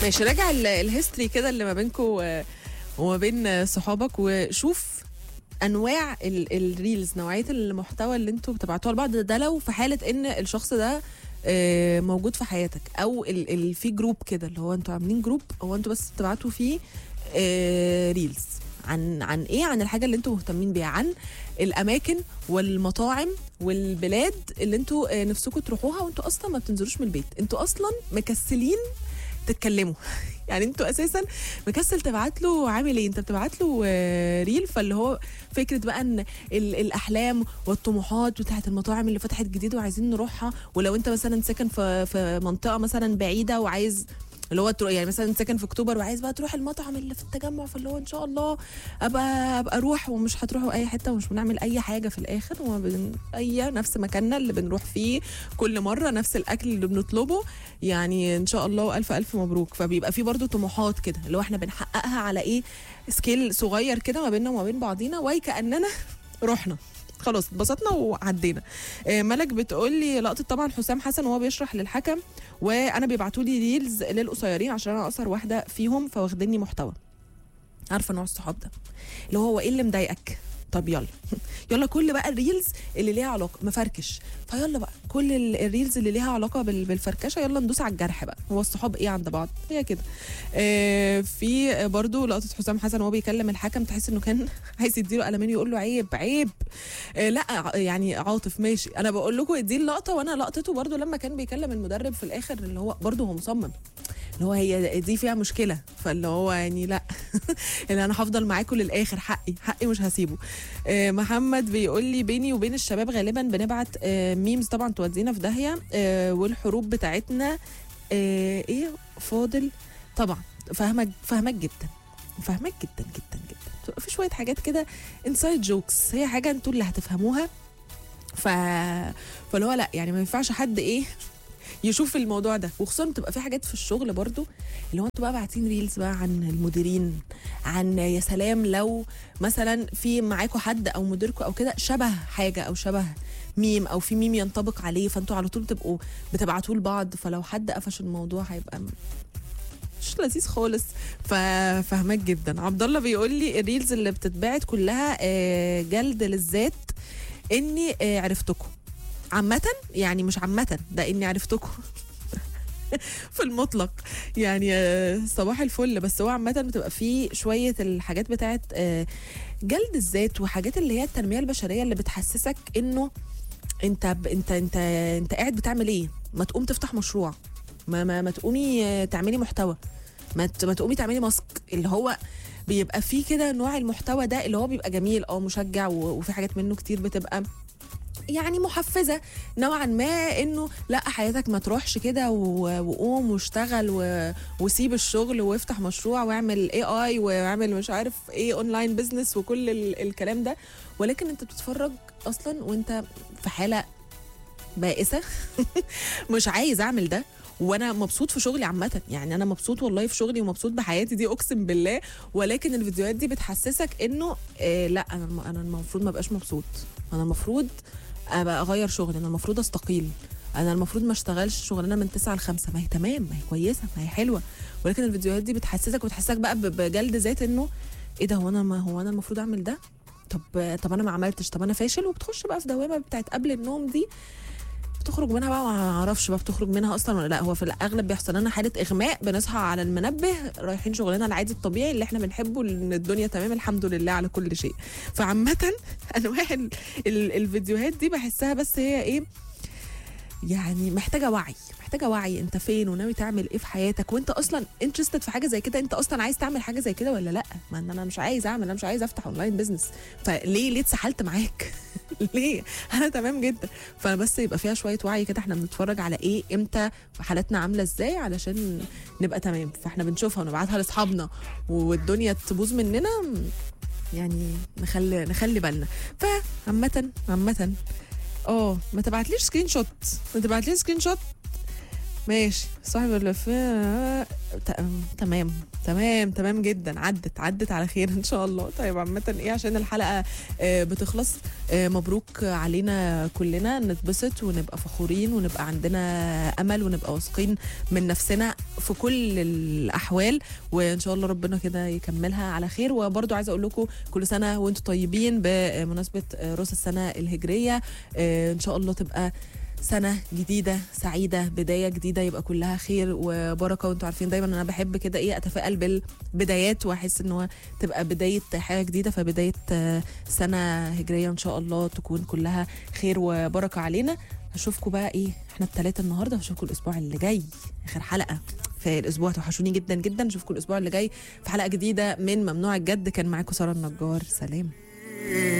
ماشي راجع ال- الهيستوري كده اللي ما بينكم وما بين صحابك وشوف انواع ال- الريلز نوعيه المحتوى اللي انتوا بتبعتوها لبعض ده لو في حاله ان الشخص ده آه، موجود في حياتك او ال ال في جروب كده اللي هو انتوا عاملين جروب هو انتوا بس بتبعتوا فيه آه، ريلز عن عن ايه عن الحاجه اللي انتوا مهتمين بيها عن الاماكن والمطاعم والبلاد اللي انتوا آه، نفسكم تروحوها وانتوا اصلا ما بتنزلوش من البيت انتوا اصلا مكسلين تتكلموا يعني انتوا اساسا مكسل تبعت له عامل ايه انت بتبعت له آه، ريل فاللي هو فكره بقى ان ال- الاحلام والطموحات بتاعت المطاعم اللي فتحت جديد وعايزين نروحها ولو انت مثلا ساكن في في منطقه مثلا بعيده وعايز اللي هو تروح يعني مثلا ساكن في اكتوبر وعايز بقى تروح المطعم اللي في التجمع فاللي هو ان شاء الله ابقى ابقى اروح ومش هتروحوا اي حته ومش بنعمل اي حاجه في الاخر وما بن اي نفس مكاننا اللي بنروح فيه كل مره نفس الاكل اللي بنطلبه يعني ان شاء الله الف الف مبروك فبيبقى في برضو طموحات كده اللي هو احنا بنحققها على ايه سكيل صغير كده ما بيننا وما بين بعضينا وكاننا رحنا خلاص اتبسطنا وعدينا آه، ملك بتقول لي لقطه طبعا حسام حسن وهو بيشرح للحكم وانا بيبعتوا لي ريلز للقصيرين عشان انا اقصر واحده فيهم فواخديني محتوى عارفه نوع الصحاب ده اللي هو ايه اللي مضايقك طب يلا يلا كل بقى الريلز اللي ليها علاقه مفركش فيلا بقى كل ال- الريلز اللي ليها علاقه بال- بالفركشه يلا ندوس على الجرح بقى هو الصحاب ايه عند بعض هي كده آه في برضو لقطه حسام حسن وهو بيكلم الحكم تحس انه كان عايز يديله قلمين يقول له عيب عيب آه لا ع- يعني عاطف ماشي انا بقول لكم دي اللقطه وانا لقطته برضو لما كان بيكلم المدرب في الاخر اللي هو برضو هو مصمم اللي هو هي دي فيها مشكله فاللي هو يعني لا اللي انا هفضل معاكم للاخر حقي حقي مش هسيبه آه، محمد بيقول لي بيني وبين الشباب غالبا بنبعت آه، ميمز طبعا تودينا في داهيه آه، والحروب بتاعتنا آه، ايه فاضل طبعا فاهمك فاهمك جدا فاهمك جدا جدا جدا بتبقى في شويه حاجات كده انسايد جوكس هي حاجه انتوا اللي هتفهموها ف فاللي هو لا يعني ما ينفعش حد ايه يشوف الموضوع ده وخصوصا بتبقى في حاجات في الشغل برضو اللي هو انتوا بقى باعتين ريلز بقى عن المديرين عن يا سلام لو مثلا في معاكم حد او مديركم او كده شبه حاجه او شبه ميم او في ميم ينطبق عليه فانتوا على طول بتبقوا بتبعتوه لبعض فلو حد قفش الموضوع هيبقى م- مش لذيذ خالص ففهمك جدا عبد الله بيقول لي الريلز اللي بتتبعت كلها آه، جلد للذات اني آه، عرفتكم عامة يعني مش عامة ده اني عرفتكم في المطلق يعني آه، صباح الفل بس هو عامة بتبقى فيه شوية الحاجات بتاعت آه، جلد الذات وحاجات اللي هي التنمية البشرية اللي بتحسسك انه انت ب... انت انت انت قاعد بتعمل ايه؟ ما تقوم تفتح مشروع ما ما, ما تقومي آه، تعملي محتوى ما ت- ما تقومي تعملي ماسك اللي هو بيبقى فيه كده نوع المحتوى ده اللي هو بيبقى جميل اه مشجع و- وفي حاجات منه كتير بتبقى يعني محفزه نوعا ما انه لا حياتك ما تروحش كده و- وقوم واشتغل و- وسيب الشغل وافتح مشروع واعمل اي اي واعمل مش عارف ايه اونلاين بزنس وكل ال- الكلام ده ولكن انت بتتفرج اصلا وانت في حاله بائسه مش عايز اعمل ده وانا مبسوط في شغلي عامه يعني انا مبسوط والله في شغلي ومبسوط بحياتي دي اقسم بالله ولكن الفيديوهات دي بتحسسك انه آه لا انا الم- انا المفروض ما ابقاش مبسوط انا المفروض ابقى اغير شغلي انا المفروض استقيل انا المفروض ما اشتغلش شغلانه من 9 ل 5 ما هي تمام ما هي كويسه ما هي حلوه ولكن الفيديوهات دي بتحسسك وتحسسك بقى ب- بجلد ذات انه ايه ده هو انا ما هو انا المفروض اعمل ده طب طب انا ما عملتش طب انا فاشل وبتخش بقى في دوامه بتاعت قبل النوم دي بتخرج منها بقى ما اعرفش بقى بتخرج منها اصلا ولا لا هو في الاغلب بيحصل لنا حاله اغماء بنصحى على المنبه رايحين شغلنا العادي الطبيعي اللي احنا بنحبه ان الدنيا تمام الحمد لله على كل شيء فعامه انواع ال- ال- الفيديوهات دي بحسها بس هي ايه يعني محتاجه وعي محتاجه وعي انت فين وناوي تعمل ايه في حياتك وانت اصلا انترستد في حاجه زي كده انت اصلا عايز تعمل حاجه زي كده ولا لا ما ان انا مش عايز اعمل انا مش عايز افتح اونلاين بزنس فليه ليه اتسحلت معاك ليه انا تمام جدا فبس يبقى فيها شويه وعي كده احنا بنتفرج على ايه امتى حالتنا عامله ازاي علشان نبقى تمام فاحنا بنشوفها ونبعتها لاصحابنا والدنيا تبوظ مننا يعني نخلي نخلي بالنا فعامة عامة اه ما تبعتليش سكرين شوت ما تبعتليش سكرين شوت ماشي صاحب الوفاء ت- تمام تمام تمام جدا عدت عدت على خير ان شاء الله طيب عامه ايه عشان الحلقه آه، بتخلص آه، مبروك علينا كلنا نتبسط ونبقى فخورين ونبقى عندنا امل ونبقى واثقين من نفسنا في كل الاحوال وان شاء الله ربنا كده يكملها على خير وبرضو عايزه اقول لكم كل سنه وانتم طيبين بمناسبه آه، راس السنه الهجريه آه، ان شاء الله تبقى سنة جديدة سعيدة بداية جديدة يبقى كلها خير وبركة وانتوا عارفين دايما انا بحب كده ايه اتفائل بالبدايات واحس ان هو تبقى بداية حاجة جديدة فبداية آه، سنة هجرية ان شاء الله تكون كلها خير وبركة علينا هشوفكم بقى ايه احنا التلاتة النهاردة هشوفكم الاسبوع اللي جاي اخر حلقة في الاسبوع توحشوني جدا جدا اشوفكم الاسبوع اللي جاي في حلقة جديدة من ممنوع الجد كان معاكم سارة النجار سلام